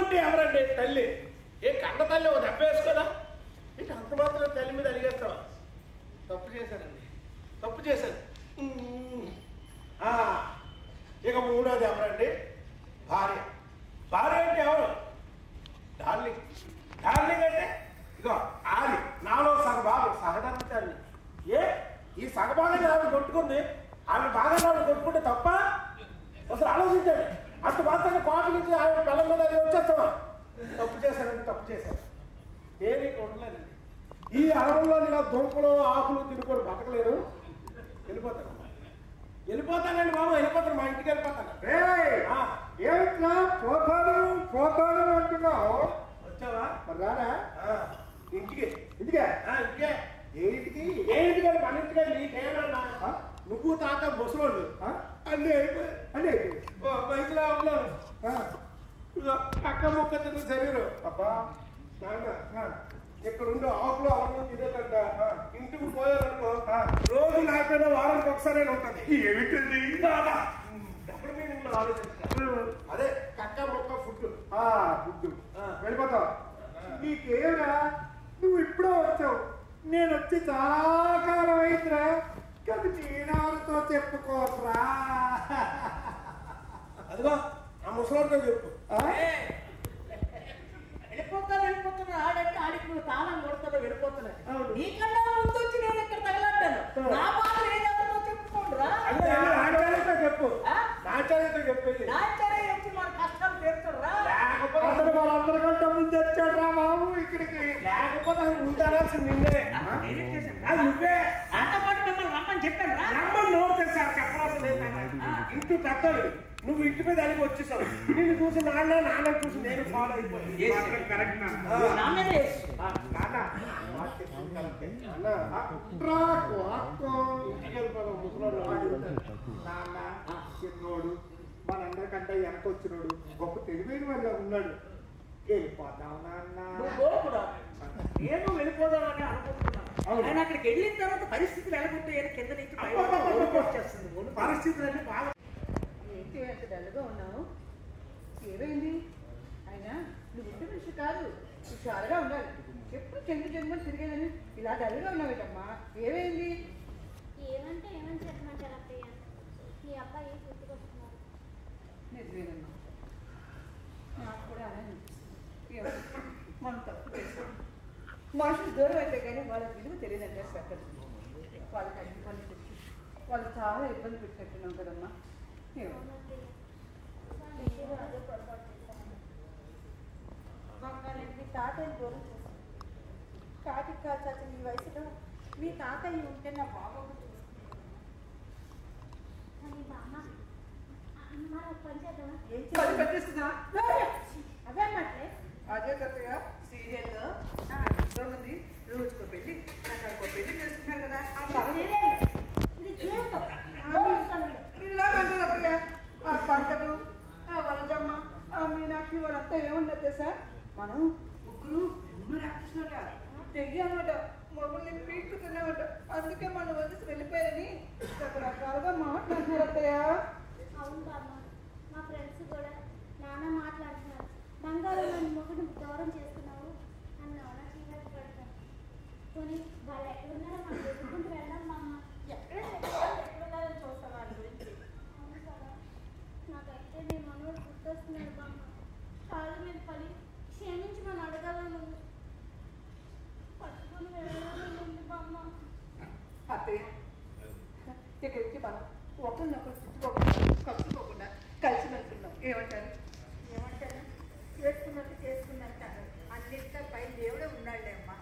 అంటే ఎవరండి తల్లి ఏ కన్న తల్లి ఒక దెబ్బ వేసుకోదా ఇటు అంత మాత్రం తల్లి మీద అలిగేస్తావా తప్పు చేశానండి తప్పు చేశాను ఉమ్. ఆ, ఇక మూడోది ఎవరండి భార్య భార్య అంటే ఎవరు డార్లింగ్ డార్లింగ్ అంటే ఇగో ఆలి నాలో సగభాగం సహధర్మచారి ఏ ఈ సగభాగాన్ని ఆవిడ కొట్టుకుంది ఆవిడ బాగా ఆవిడ కొట్టుకుంటే తప్ప అసలు ఆలోచించండి అంత మాత్రం కోట నుంచి ఆవిడ పిల్లల మీద అది వచ్చేస్తావా తప్పు చేశానండి తప్పు చేశాను నేను ఇక్కడ ఉండలేనండి ఈ అడవుల్లో ఇలా దుంపలు ఆకులు తినుకొని బతకలేరు వెళ్ళిపోతాను వెళ్ళిపోతానండి బాబు వెళ్ళిపోతాను మా ఇంటికి వెళ్ళిపోతాను ఏయ్! ఆ, ఏమిట్రా పోతాను పోతాను అంటున్నావు వచ్చావా మరి రారా ఆ, ఇంటికి ఇంటికే ఆ, ఇంటికే ఏంటికి ఏంటికి మన ఇంటికి నీకేమన్నా ఆ? నువ్వు తాత ముసలోళ్ళు ఆ? అన్నీ అయిపోయి అంటే వయసులో ఉన్నాను ఆ, ఇదిగో పక్క మొక్క తిన్న శరీరం అబ్బా నాన్న ఆ, ఇక్కడ ఉండే ఆకులు అవన్నీ తినేటంట ఇంటికి పోయారనుకో రోజు లేకపోయినా వారానికి ఒకసారి ఉంటుంది ఏమిటండి డబ్బుల మీద ఉన్న ఆలోచించా అదే కక్క మొక్క ఫుడ్ ఆ, గుడ్డు ఆ. వెళ్ళిపోతావు నీకేమిరా నువ్వు ఇప్పుడే వచ్చావు నేను వచ్చి చాలా కాలం అయిందిరా కానీ చీనాలతో చెప్పుకోరా అదిగో ఆ ముసలోడితో చెప్పు ఆ? వెళ్ళిపోతాను వెళ్ళిపోతాను ఆడంటే ఆడికి నువ్వు తాళం కొడతావు వెళ్ళిపోతున్నాను అవును. నీకన్నా ముందు వచ్చి నేను ఇక్కడ తగలంటాను ఆ. నా బాధ ఏదెవరితో చెప్పుకోండిరా అంటే నాచార్యతో చెప్పు ఆ? నాచార్యతో చెప్పేది నా చర్య వచ్చి మన కష్టాలు తీర్చురా లేకపోతే అతను వాళ్ళందరికంటే ముందు వచ్చాడు రా బాబు ఇక్కడికి లేకపోతే అసలు ఉండాల్సింది నిన్నే అది నువ్వే నాతో పాటు మిమ్మల్ని రమ్మని చెప్పాను రా నమ్మని నోరు తెచ్చారు చెప్పాల్సిన లేదు ఇంటి పెద్దలు నువ్వు ఇంటి మీద అడిగి వచ్చేసావు నిన్ను చూసి నాన్న నాన్న చూసి నేను ఫాలో అయిపోయాను మాత్రం కరెక్ట్ నాన్న. ఆ. నా మీద వేసు. ఆ, నాన్న మాట చెప్పింది కరెక్టే. నాన్న, ఆ, రాకు అక్కో ఇంటికి వెళ్ళిపోదాం ముసలోడు వాడు. నాన్న చిన్నోడు మనందరికంటే వెనక వచ్చినోడు గొప్ప తెలివైన వాళ్ళ ఉన్నాడు వెళ్ళిపోతాం నాన్న నువ్వు గోపురా నేను వెళ్ళిపోదామని అనుకుంటున్నాను అవును. ఆయన అక్కడికి వెళ్ళిన తర్వాత పరిస్థితులు ఎలాగుంటాయని కింద నుంచి పై వరకు వణుకు వచ్చేస్తుంది వణుకు. పరిస్థితులన్నీ బాగా ఏంటి అంత డల్గా ఉన్నావు ఏమైంది అయినా నువ్వు ఇంటి మనిషి కాదు హుషారుగా ఉండాలి ఎప్పుడు చెంగు చెంగుని తిరిగేదని ఇలా డల్గా ఉన్నావేటమ్మా ఏమైంది ఏమంటే ఏమని చెప్పమంటారు అత్తయ్య మీ అబ్బాయి గుర్తుకొస్తున్నారు నిజమేనమ్మా నాకు కూడా అలా అనిపిస్తుంది ఏమో, మనం తప్పు చేస్తాం మనుషులు దూరం అయితే కానీ వాళ్ళ విలువ తెలియదంటే అక్కడ వాళ్ళకి అన్ని పనులు తెచ్చి వాళ్ళు చాలా ఇబ్బంది పెట్టినట్టున్నాం కదమ్మా ఏమో అవునత్తయ్య నేను అదే పొరపాటు చేశాను మీ తాతయ్య దూరం చేశాను కాటికి కాల్చాల్సిన ఈ వయసులో మీ తాతయ్య ఉంటే నా బాగోగు చూసుకున్నాను కానీ బామ్మ మరి ఒక పని చేద్దామా ఏం పది చేయాలి పెట్టేస్తుందా అదే మాట్లే అదే కథగా సీరియల్ ఉంది రోజుకో పెళ్లి నాకు పెళ్లి చేస్తున్నారు కదా ఆ పని ఇది జీవితం ఇలా అంటారు ఆ పంటలు ఆ వరజమ్మ ఆ మీనాక్షి వాళ్ళంతా ఏమన్నారు తెలుసా మనం ముగ్గురు ఉన్న రాక్షసులట తెయ్యాలట మొగుల్ని పీక్కుతున్నామట అందుకే మన వదిలి వెళ్ళిపోయారని రకరకాలుగా మాట్లాడుతున్నారు అత్తయ్య అవును బామ్మ మా ఫ్రెండ్స్ కూడా నాన్న మాట్లాడుతున్నారు బంగారు నన్ను మొగుడు దూరం చేస్తున్నావు నన్ను అవునా చీకటి పెడతాను కొని వాళ్ళు ఎక్కడున్నారో మనం వెతుక్కుంటూ వెళ్దాం బామ్మ ఎక్కడ ఎక్కడున్నారని చూస్తాను వాళ్ళ గురించి అవును కదా నాకైతే నీ మనోడు గుర్తొస్తున్నాడు బామ్మ కాళ్ళ మీద పడి క్షమించమని అడగాలని ఉంది పట్టుకొని వెళ్ళాలని ఉంది బామ్మ అత్తయ్య ఇక్కడి నుంచి మనం ఒకరినొకరు చుట్టుకోకుండా కలుసుకోకుండా కలిసి వెళ్తున్నాం ఏమంటారు ఏమంటారు చేసుకున్నట్టు చేసుకున్నట్టు అన్నింటితో పై దేవుడే ఉన్నాడులే అమ్మా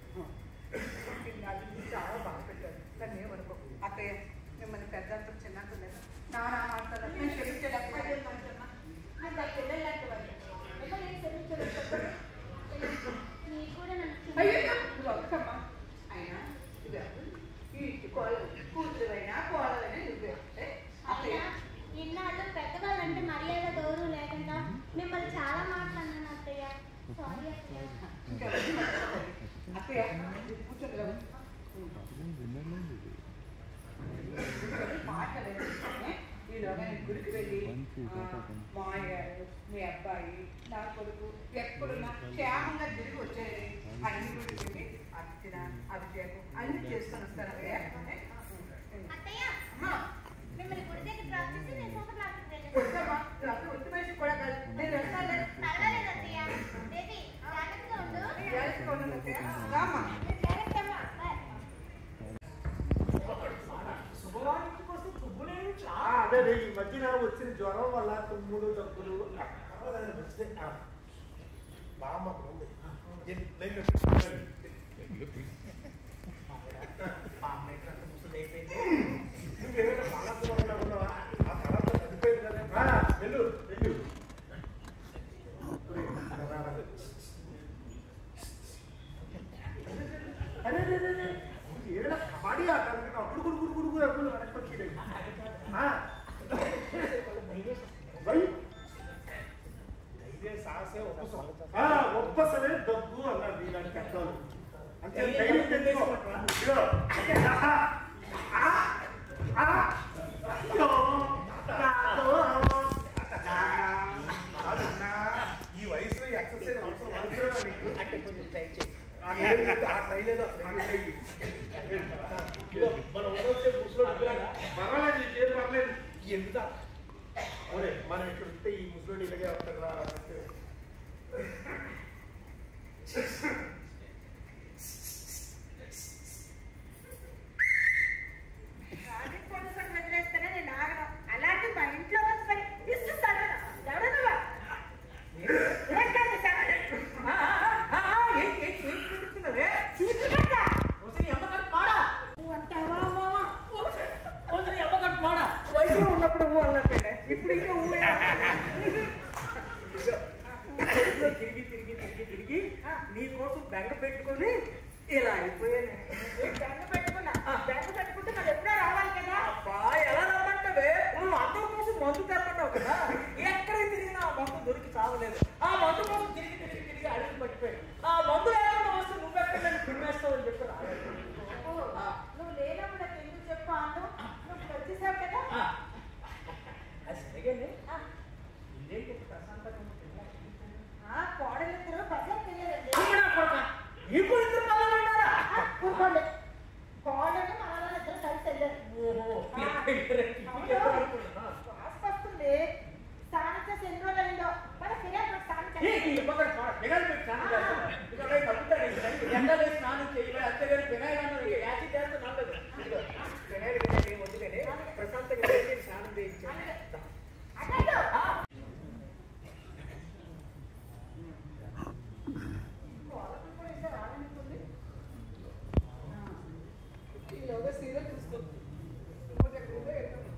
అది మీకు చాలా బాగా పెట్టారు దాన్ని ఏమనుకో అత్తయ్య మిమ్మల్ని పెద్దంతా చిన్నకు లేదు నానా మాట్లాడారు నేను క్షమించలేకపోయాను నాకు ఆ పిల్లలు లాంటి వాళ్ళు ఎవరు ఏం క్షమించలేదు చెప్పండి నీకు కూడా నన్ను అయ్యో క్షమించు. నువ్వు అక్కమ్మా అయినా ఇదే ఈ ఇంటి కోడలు కూతురైనా కోడలైనా నువ్వే ఏ? అత్తయ్య అయినా ఇన్నాళ్ళు పెద్దవాళ్ళంటే మర్యాద గౌరవం లేకుండా మిమ్మల్ని చాలా మాట్లాడినాను అత్తయ్య సారీ అత్తయ్య ఇంకా వెళ్ళి మాట్లాడాలి. అత్తయ్య ఇది కూర్చోండి కదా మాట్లాడలేదు ఈ ఈలోగా నేను గుడికి వెళ్ళి ఆ, మామయ్య గారు మీ అబ్బాయి నా కొడుకు ఎక్కడున్నా క్షేమంగా తిరిగి వచ్చేది అన్ని గుడికి వెళ్ళి అర్చన అభిషేకం అన్ని చేసుకొని వస్తాను అయ్యా. అత్తయ్య మిమ్మల్ని గుడి దగ్గర డ్రాప్ చేసి నేను సూపర్ మార్కెట్ వెళ్ళాను వచ్చామా? నాకు ఒట్టి మనిషి కూడా కాదు. నేను వెళ్తానులే. పర్వాలేదు అత్తయ్య బేబీ జాగ్రత్తగా ఉండు జాగ్రత్తగా ఉండండి అత్తయ్య. రామ్మా. మీరు జాగ్రత్త అమ్మా. బాయ్. శుభవానికి కోసం తుమ్ములేమి ఆ, చాలా అదే రే, ఈ మధ్యన వచ్చిన జ్వరం వల్ల తుమ్ములు దగ్గులు కావాలని మంచిదే. ఆ. బామ్మ అక్కడ ఉంది. ఎన్ని లైన్లో పెట్టు. మా అమ్మ ఎక్కడ ముసలి అయిపోయింది. నువ్వేమైనా బాగా దూరంగా ఉన్నావా? ఆ తర్వాత చనిపోయింది కదా. ఆ, వెళ్ళు, వెళ్ళు. అరే రే, రే, రే. ఏదైనా కబడ్డీ ఆట అనుకున్నా అప్పుడు గుడు గుడు గుడు గుడు అప్పుడు వెనక్కి వచ్చేది. ఆ. బై. ధైర్యం, సాహసే ఉపశమనం. ఆ, ఒప్పసలే దగ్గు అన్నారు వీళ్ళని పెద్దోళ్ళు అంటే ధైర్యం తెచ్చుకో ఇదిగో. ఆ, ఆ, ఆ. అయ్యో, నాతో. కాదన్నా, ఈ వయసులో ఈ ఎక్సర్సైజ్ అవసరం అవసరమా నీకు? అంటే కొంచెం ట్రై చేయి. ఆ ట్రై లేదు, ఆ ట్రై లేదు, ఆ ట్రై లేదు. ఇదిగో, మనం ఉండొచ్చే ముసలోడు ఇద్దరం. పర్వాలేదు ఈ చేతి పర్లేదు ఎందుకు ఒరే మనం ఇక్కడ ఉంటే ఈ ముసలోడు ఇలాగే వస్తాడు రా అంటే. ప్రాజెక్ట్ కోసం వదిలేస్తేనే నేను ఆగను అలాంటి మా ఇంట్లో వచ్చి మరి ఇస్తున్నాను ఎవరన్నా వయసులో ఉన్నప్పుడు ఊ అన్నట్టే ఇప్పుడు ఇంకా ఊ వయసులో తిరిగి తిరిగి తిరిగి తిరిగి నీ కోసం బెంగ పెట్టుకొని ఇలా అయిపోయాను బెంగ పెట్టుకున్నా బెంగ పెట్టుకుంటే మరి ఎప్పుడో రావాలి కదా అబ్బా ఎలా రమ్మంటావే నువ్వు అందరి కోసం మందు తెమ్మన్నావు కదా ఎక్కడికి తిరిగినా ఆ మందు దొరికి చావలేదు ఆ మందు కోసం తిరిగి తిరిగి తిరిగి అడిగి పట్టిపోయాడు ఆ మందు లేకుండా వస్తే నువ్వెక్కడ నన్ను తిమ్మేస్తావు అని చెప్పి రాలేదు ఓ, నువ్వు లేనప్పుడు నాకు ఎందుకు చెప్పాను నువ్వు వచ్చేసావు కదా ఆ, అది సరిగానే ఆ, ఇల్లేంటి ప్రశాంతంగా ఉంది? ఆ కోడలిద్దరూ బజార్ తెలియదండి అమ్మనా కొడుకా, నీకు ఇద్దరు పిల్లలు ఉన్నారా? కూర్చోండి కోడలు మా వాళ్ళిద్దరూ కలిసి వెళ్ళారు ఓహో, ఇద్దరు ఇద్దరు ఇద్దరు అనుకున్నా. వాసన వస్తుంది స్నానం చేసి ఎన్ని రోజులు అయిందో మరి ఫిర్యాదు పెట్టి స్నానం ఏ, చేసి ఈ ఇబ్బంది పడ- పిల్లలు పెట్టి స్నానం చేస్తారా? ఇదిగో రేపు తగ్గుతాడు ఈ సైడ్. ఎండలో స్నానం చేయలే, అంతేగాని పినాయిల్ అన్నారు, ఇక యాసిడ్ చేస్తే నల్లదు. ఇదిగో, పినాయిల్ గినాయిల్ ఏం వద్దు కానీ, ప్రశాంతంగా చేసి స్నానం చేయించండి. అన్నట్టు కోడలు కూడా ఇంకా రాలనుకుంది ఈలోగా సీరియల్ చూసుకోండి. ఇంకోటి ఎక్కడ ఉందో ఎక్కడ ఉందో.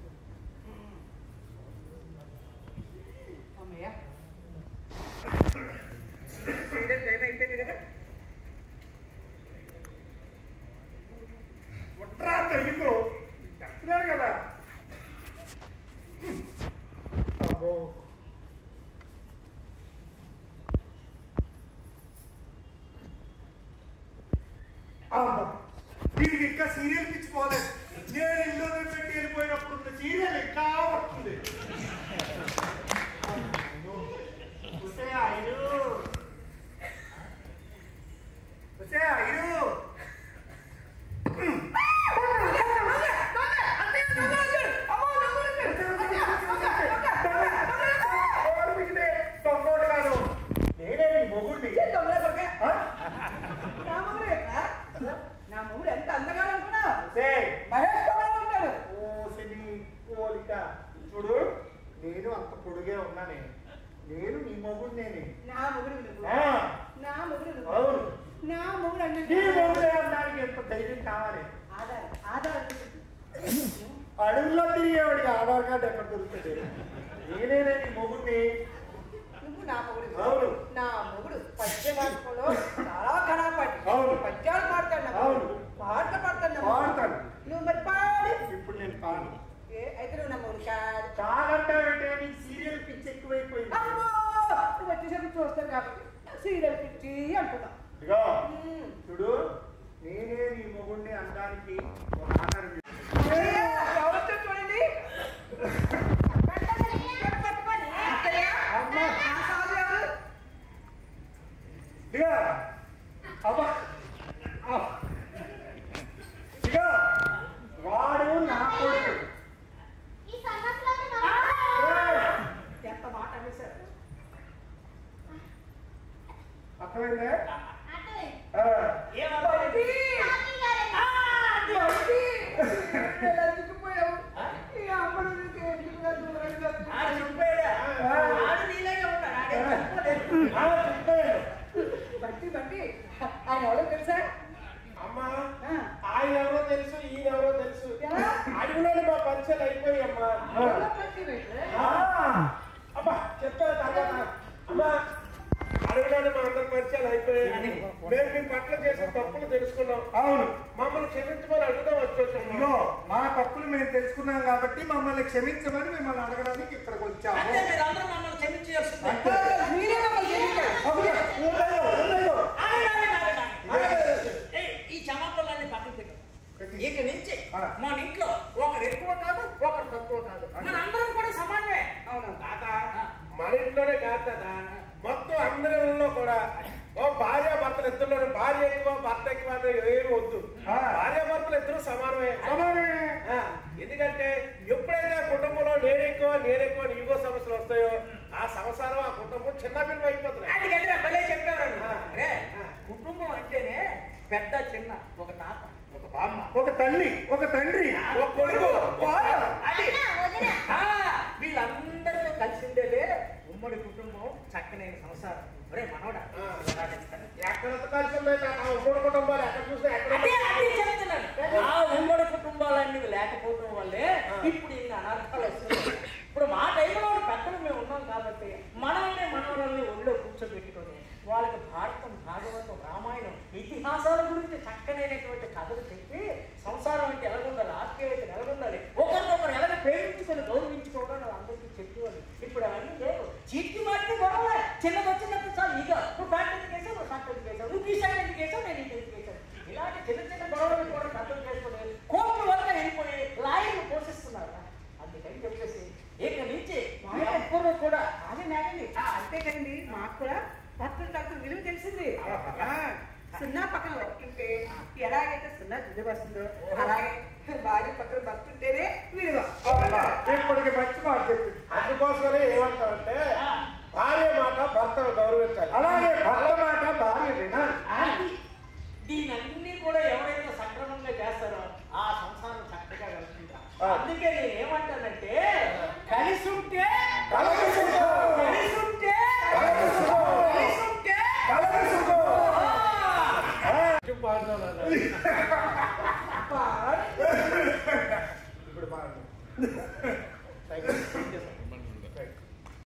అమ్మయ్య. సీరియల్ టైం అయిపోయింది కదా ఒట్రా తగ్గిందో చెప్తున్నారు కదా అబ్బో అబ్బా దీనికి ఇంకా సీరియల్ పిచ్చిపోలేదు నేను ఇంట్లో పెట్టి వెళ్ళిపోయినప్పుడు ఉన్న సీరియల్ ఇంకా వస్తుంది వస్తే ఐదు వస్తే ఐదు తొంగోడు కాదు నేనే నీ మొగుడిని ఏ దొంగలే కొడుకా? ఆ? నా మొగుడు ఎక్కడ? నా మొగుడు ఎంత అందగా అనుకున్నావు సే, మహేష్ బాబు ఉంటాడు ఓ సిని పోలిక చూడు నేను అంత పొడుగే ఉన్నానే నేను నీ మొగుడు నేనే నా మొగుడు నువ్వు ఆ, నా మొగుడు నువ్వు అవును నా మొగుడు నీ అంటే మొగుడే అనడానికి ఎంత ధైర్యం కావాలి ఆధార్ ఆధార్ అడవుల్లో తిరిగేవాడికి ఆధార్ కార్డు ఎక్కడ దొరుకుతుంది నేనేనే నీ మొగుడిని నువ్వు నా మొగుడు అవును. నా మొగుడు పద్య వాడుకోలో చాలా కళాపాటి అవును. పద్యాలు పాడతాడు నా అవును. మొగుడు. పాటలు పాడతాడు నా మొగుడు. పాడతాడు. నువ్వు మరి పాడి ఇప్పుడు నేను కాను ఏ అయితే నువ్వు నా మొగుడు కాదు కాదంటావంటే నీ సీరియల్ పిచ్చి ఎక్కువైపోయింది అమ్మో నువ్వు వచ్చేసరికి చూస్తాను కాబట్టి సీరియల్ పిచ్చి అనుకున్నా ఇదిగో మ్మ్. చూడు నేనే నీ మొగుడిని అనడానికి ఒక ఆధారం చెప్పు. ఎవరొచ్చారు చూడండి అయిపోయినా అటు ఆ, బంటి! కాకి గారండి. బంటి! ఎలా చిక్కిపోయావు? ఈ అమ్మడు నీకు ఎందుకురా దూరంగా ఆ, చెప్పాను. బంటి బంటి ఆయన ఎవరో తెలుసా అమ్మా ఆ, ఆయన ఎవరో తెలుసు ఈయన ఎవరో తెలుసు ఎలా? అడవిలోని మా పరిచయాలు అయిపోయి అమ్మా ఎవరో బంటి పెట్టే? ఆ, అబ్బా చెప్తాను తర్వాత అమ్మా అడవిలోని మా అందరి పరిచయాలు అయిపోయాయి మేము మీ పట్ల చేసిన తప్పులు తెలుసుకున్నాం అవును మమ్మల్ని క్షమించమని అడుగుదాం వచ్చేసాం ఇగో మా తప్పులు మేము తెలుసుకున్నాం కాబట్టి మమ్మల్ని క్షమించమని మిమ్మల్ని అడగడానికి ఇక్కడికి వచ్చాము అంటే మీరందరూ మమ్మల్ని క్షమించి చేస్తున్నారు అంతే. మీరే మమ్మల్ని చేయించారు. అవును, ఉండదు, ఉండదు. ఆగండి, ఆగండి, ఆగండి. ఏయ్, ఈ క్షమాపణలన్నీ పక్కన పెట్టు ఇక నుంచి ఆ. మన ఇంట్లో ఒకరు ఎక్కువ కాదు ఒకరు తక్కువ కాదు మన అందరం కూడా సమానమే అవును తాత మన ఇంట్లోనే కాదు తాత మొత్తం అందరిలో కూడా ఓ భార్య భర్తలు ఇద్దరులో భార్య ఎక్కువ భర్త ఎక్కువ అంటే ఏమి వద్దు ఆ. భార్య భర్తలు ఇద్దరు సమానమే సమానమే. ఆ, ఎందుకంటే ఎప్పుడైతే కుటుంబంలో నేను ఎక్కువ నేను ఎక్కువ నీగో సమస్యలు వస్తాయో ఆ సంసారం ఆ కుటుంబం చిన్న పిల్లలు అయిపోతున్నాయి అందుకని భలే చెప్పారు ఆ. అరే కుటుంబం అంటేనే పెద్ద చిన్న ఒక తాత ఒక బామ్మ ఒక తల్లి ఒక తండ్రి ఒక కొడుకు వాడు. అది అన్న, వదిన. ఆ, వీళ్ళందరితో కలిసి ఉండేదే ఉమ్మడి కుటుంబం చక్కనైన సంసారం ఒరే మనోడా ఆ. ఇలా చెప్తాను. ఎక్కడ కలిసి ఉన్నాయి తాత ఉమ్మడి కుటుంబాలు ఎక్కడ చూసినా ఎక్కడ అదే అదే చెప్తున్నాను ఆ ఉమ్మడి కుటుంబాలన్నీ లేకపోవడం వల్లే ఇప్పుడు ఇన్ని అనర్థాలు వస్తున్నాయి ఇప్పుడు మా టైంలో పెద్దలు మేము ఉన్నాం కాబట్టి మనల్ని మనవరాల్ని ఒళ్ళో కూర్చోబెట్టుకొని వాళ్ళకి భారతం భాగవతం రామాయణం ఇతిహాసాల గురించి చక్కనైనటువంటి కథలు చెప్పి సంసారం అంటే ఎలాగుండాలి ఆత్మీయత ఎలాగుండాలి ఒకరినొకరు ఎలాగ ప్రేమించుకొని గౌరవించుకోవడం అందరికీ చెప్పేవాళ్ళు ఇప్పుడు అవన్నీ లేవు చీటి మాటికి గొడవలే చిన్నది వచ్చినప్పుడు చాలు ఇక నువ్వు ఫ్యాక్ట్ ఎందుకు వేసావు నువ్వు ఫ్యాక్ట్ ఎందుకు వేసావు నువ్వు ఈ సైడ్ ఎందుకు వేసావు నేను ఇంటికి వేసాను ఇలాంటి చిన్న చిన్న గొడవలు కూడా అర్థం చేసుకుని కోర్టు వల్ల వెళ్ళిపోయి లాయర్లు పోషిస్తున్నారు అందుకని చెప్పేసి ఇక నుంచి ఎవ్వరూ కూడా అది నాగండి అంతే కదండి మాకు కూడా భక్తులు డాక్టర్ విలువ తెలిసింది ఆ, సున్నా పక్కన వస్తుంటే ఎలాగైతే సున్నా దిద్దు వస్తుందో అలాగే భార్య పక్కన భక్తుంటేనే విలువ అవునా? ఇప్పటికి మంచి మాట చెప్పింది అందుకోసమనే ఏమంటారంటే భార్య మాట భర్తను గౌరవించాలి అలాగే భర్త మాట భార్య వినాలి అది దీనన్నీ కూడా ఎవరైతే సక్రమంగా చేస్తారో ఆ సంసారం చక్కగా వెళ్తుందా అందుకే నేను ఏమంటానంటే కలిసి ఉంటే కలదు సుఖం. కలిసి ఉంటే కలదు సుఖం. కలిసి ఉంటే కలదు సుఖం. ఆ! పాడుతున్నాను అబ్బా,